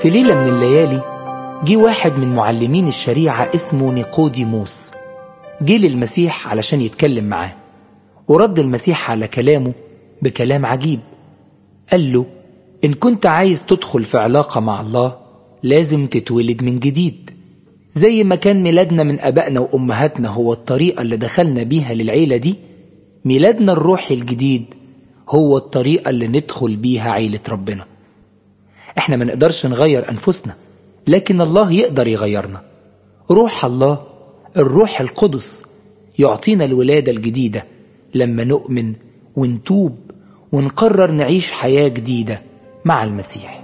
في ليلة من الليالي جه واحد من معلمين الشريعة اسمه نيقوديموس جه للمسيح علشان يتكلم معاه ورد المسيح على كلامه بكلام عجيب قال له إن كنت عايز تدخل في علاقة مع الله لازم تتولد من جديد زي ما كان ميلادنا من أبائنا وأمهاتنا هو الطريقة اللي دخلنا بيها للعيلة دي ميلادنا الروحي الجديد هو الطريقة اللي ندخل بيها عيلة ربنا احنا ما نقدرش نغير أنفسنا لكن الله يقدر يغيرنا روح الله الروح القدس يعطينا الولادة الجديدة لما نؤمن ونتوب ونقرر نعيش حياة جديدة مع المسيح